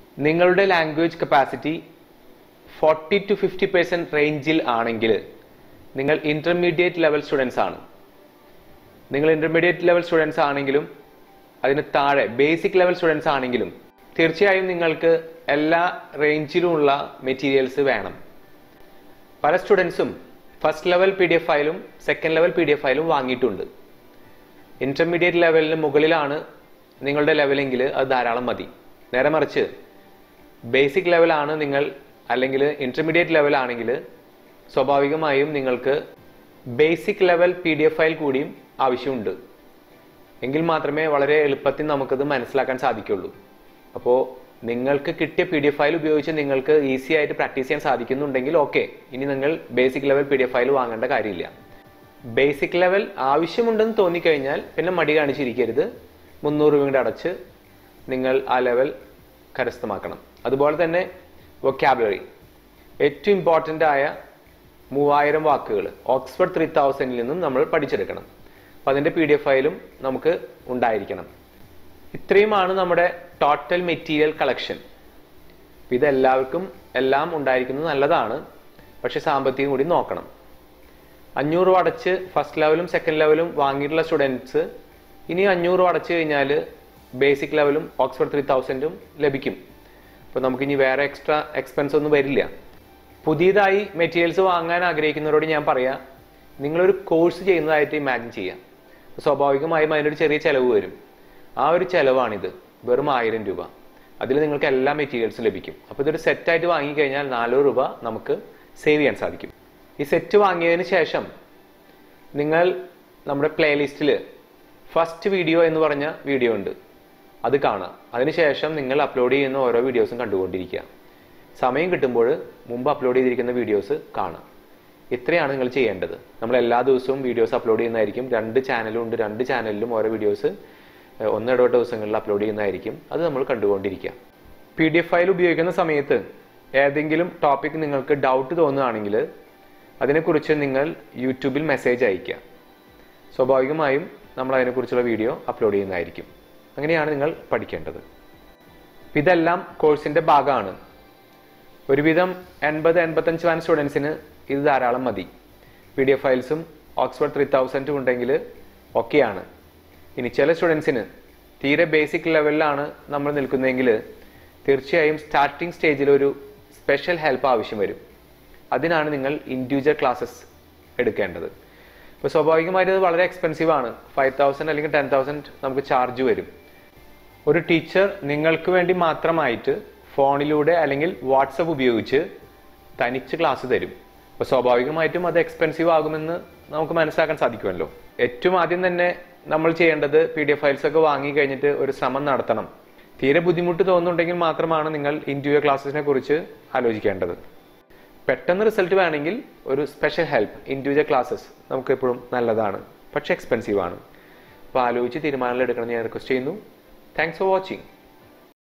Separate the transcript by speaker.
Speaker 1: നിങ്ങളുടെ language capacity forty to fifty percent റേഞ്ചിൽ ആണെങ്കിൽ നിങ്ങൾ ഇൻ്റർമീഡിയറ്റ് ലെവൽ സ്റ്റുഡൻസ് ആണ് നിങ്ങൾ ഇൻ്റർമീഡിയറ്റ് ലെവൽ സ്റ്റുഡൻസ് ആണെങ്കിലും അതിന് താഴെ ബേസിക് ലെവൽ സ്റ്റുഡൻസ് ആണെങ്കിലും തീർച്ചയായും നിങ്ങൾക്ക് എല്ലാ റേഞ്ചിലുമുള്ള മെറ്റീരിയൽസ് വേണം പല സ്റ്റുഡൻസും first level P D F ഫയലും second level P D F ഫയലും വാങ്ങിയിട്ടുണ്ട് ഇൻ്റർമീഡിയറ്റ് ലെവലിന് മുകളിലാണ് നിങ്ങളുടെ ലെവലെങ്കിൽ അത് ധാരാളം മതി നേരെ മറിച്ച് ബേസിക് ലെവലാണ് നിങ്ങൾ അല്ലെങ്കിൽ ഇൻ്റർമീഡിയറ്റ് ലെവൽ ആണെങ്കിൽ സ്വാഭാവികമായും നിങ്ങൾക്ക് basic level P D F file കൂടിയും ആവശ്യമുണ്ട് എങ്കിൽ മാത്രമേ വളരെ എളുപ്പത്തിൽ നമുക്കത് മനസ്സിലാക്കാൻ സാധിക്കുള്ളൂ അപ്പോൾ നിങ്ങൾക്ക് കിട്ടിയ പി ഡി എഫ് ഫയൽ ഉപയോഗിച്ച് നിങ്ങൾക്ക് ഈസി ആയിട്ട് പ്രാക്ടീസ് ചെയ്യാൻ സാധിക്കുന്നുണ്ടെങ്കിൽ ഓക്കെ ഇനി നിങ്ങൾ basic level P D F file വാങ്ങേണ്ട കാര്യമില്ല ബേസിക് ലെവൽ ആവശ്യമുണ്ടെന്ന് തോന്നിക്കഴിഞ്ഞാൽ പിന്നെ മടി കാണിച്ചിരിക്കരുത് മുന്നൂറ് രൂപ കൂടെ അടച്ച് നിങ്ങൾ ആ ലെവൽ കരസ്ഥമാക്കണം അതുപോലെ തന്നെ വൊക്കാബുലറി ഏറ്റവും ഇമ്പോർട്ടൻ്റ് ആയ മൂവായിരം വാക്കുകൾ ഓക്സ്ഫോർഡ് ത്രീ തൗസൻഡിൽ നിന്നും നമ്മൾ പഠിച്ചെടുക്കണം അപ്പം അതിൻ്റെ പി ഡി എഫ് ഫയലും നമുക്ക് ഉണ്ടായിരിക്കണം ഇത്രയുമാണ് നമ്മുടെ ടോട്ടൽ മെറ്റീരിയൽ കളക്ഷൻ ഇതെല്ലാവർക്കും എല്ലാം ഉണ്ടായിരിക്കുന്നത് നല്ലതാണ് പക്ഷെ സാമ്പത്തികം കൂടി നോക്കണം അഞ്ഞൂറ് രൂപ അടച്ച് ഫസ്റ്റ് ലെവലും സെക്കൻഡ് ലെവലും വാങ്ങിയിട്ടുള്ള സ്റ്റുഡൻസ് ഇനി അഞ്ഞൂറ് രൂപ അടച്ചു കഴിഞ്ഞാൽ ബേസിക് ലെവലും ഓക്സ്ഫോർഡ് ത്രീ തൗസൻഡും ലഭിക്കും അപ്പോൾ നമുക്ക് ഇനി വേറെ എക്സ്ട്രാ എക്സ്പെൻസ് ഒന്നും വരില്ല പുതിയതായി മെറ്റീരിയൽസ് വാങ്ങാൻ ആഗ്രഹിക്കുന്നവരോട് ഞാൻ പറയാം നിങ്ങളൊരു കോഴ്സ് ചെയ്യുന്നതായിട്ട് ഇമാജിൻ ചെയ്യാം സ്വാഭാവികമായും അതിനൊരു ചെറിയ ചിലവ് വരും ആ ഒരു ചിലവാണിത് വെറും ആയിരം രൂപ അതിൽ നിങ്ങൾക്ക് എല്ലാ മെറ്റീരിയൽസും ലഭിക്കും അപ്പോൾ ഇതൊരു സെറ്റായിട്ട് വാങ്ങിക്കഴിഞ്ഞാൽ നാനൂറ് രൂപ നമുക്ക് സേവ് ചെയ്യാൻ സാധിക്കും ഈ സെറ്റ് വാങ്ങിയതിന് ശേഷം നിങ്ങൾ നമ്മുടെ പ്ലേലിസ്റ്റിൽ ഫസ്റ്റ് വീഡിയോ എന്ന് പറഞ്ഞ വീഡിയോ ഉണ്ട് അത് കാണാം അതിനുശേഷം നിങ്ങൾ അപ്ലോഡ് ചെയ്യുന്ന ഓരോ വീഡിയോസും കണ്ടുകൊണ്ടിരിക്കുക സമയം കിട്ടുമ്പോൾ മുമ്പ് അപ്ലോഡ് ചെയ്തിരിക്കുന്ന വീഡിയോസ് കാണാം ഇത്രയാണ് നിങ്ങൾ ചെയ്യേണ്ടത് നമ്മൾ എല്ലാ ദിവസവും വീഡിയോസ് അപ്ലോഡ് ചെയ്യുന്നതായിരിക്കും രണ്ട് ചാനലും ഉണ്ട് രണ്ട് ചാനലിലും ഓരോ വീഡിയോസ് ഒന്നിടവിട്ട ദിവസങ്ങളിൽ അപ്ലോഡ് ചെയ്യുന്നതായിരിക്കും അത് നമ്മൾ കണ്ടുകൊണ്ടിരിക്കുക പി ഡി എഫ് ഫയൽ ഉപയോഗിക്കുന്ന സമയത്ത് ഏതെങ്കിലും ടോപ്പിക് നിങ്ങൾക്ക് ഡൗട്ട് തോന്നുകയാണെങ്കിൽ അതിനെക്കുറിച്ച് നിങ്ങൾ യൂട്യൂബിൽ മെസ്സേജ് അയയ്ക്കുക സ്വാഭാവികമായും നമ്മൾ അതിനെക്കുറിച്ചുള്ള വീഡിയോ അപ്ലോഡ് ചെയ്യുന്നതായിരിക്കും അങ്ങനെയാണ് നിങ്ങൾ പഠിക്കേണ്ടത് ഇതെല്ലാം കോഴ്സിന്റെ ഭാഗമാണ് ഒരുവിധം എൺപത് എൺപത്തഞ്ച് വാൻ സ്റ്റുഡൻസിന് ഇത് ധാരാളം മതി പി ഡി എഫ് ഫയൽസും ഓക്സ്ഫോർഡ് ത്രീ തൗസൻഡും ഉണ്ടെങ്കിൽ ഓക്കെയാണ് ഇനി ചില സ്റ്റുഡൻസിന് തീരെ ബേസിക് ലെവലിലാണ് നമ്മൾ നിൽക്കുന്നതെങ്കിൽ തീർച്ചയായും സ്റ്റാർട്ടിംഗ് സ്റ്റേജിൽ ഒരു സ്പെഷ്യൽ ഹെൽപ്പ് ആവശ്യം വരും അതിനാണ് നിങ്ങൾ ഇൻഡിവിജ്വൽ ക്ലാസ്സസ് എടുക്കേണ്ടത് ഇപ്പോൾ സ്വാഭാവികമായിട്ട് ഇത് വളരെ എക്സ്പെൻസീവ് ആണ് ഫൈവ് തൗസൻഡ് അല്ലെങ്കിൽ ടെൻ തൗസൻഡ് നമുക്ക് ചാർജ് വരും ഒരു ടീച്ചർ നിങ്ങൾക്ക് വേണ്ടി മാത്രമായിട്ട് ഫോണിലൂടെ അല്ലെങ്കിൽ വാട്സപ്പ് ഉപയോഗിച്ച് തനിച്ച് ക്ലാസ് തരും അപ്പോൾ സ്വാഭാവികമായിട്ടും അത് എക്സ്പെൻസീവ് ആകുമെന്ന് നമുക്ക് മനസ്സിലാക്കാൻ സാധിക്കുമല്ലോ ഏറ്റവും ആദ്യം തന്നെ നമ്മൾ ചെയ്യേണ്ടത് പി ഡി എഫ് ഫയൽസ് ഒക്കെ വാങ്ങി കഴിഞ്ഞിട്ട് ഒരു ശ്രമം നടത്തണം തീരെ ബുദ്ധിമുട്ട് തോന്നുന്നുണ്ടെങ്കിൽ മാത്രമാണ് നിങ്ങൾ ഇൻഡിവിജ്വൽ ക്ലാസ്സിനെ കുറിച്ച് ആലോചിക്കേണ്ടത് പെട്ടെന്ന് റിസൾട്ട് വേണമെങ്കിൽ ഒരു സ്പെഷ്യൽ ഹെൽപ്പ് ഇൻഡിവിജ്വൽ ക്ലാസ്സസ് നമുക്ക് എപ്പോഴും നല്ലതാണ് പക്ഷേ എക്സ്പെൻസീവ് ആണ് അപ്പോൾ ആലോചിച്ച് തീരുമാനങ്ങൾ എടുക്കണം ഞാൻ റിക്വസ്റ്റ് ചെയ്യുന്നു താങ്ക്സ് ഫോർ വാച്ചിങ്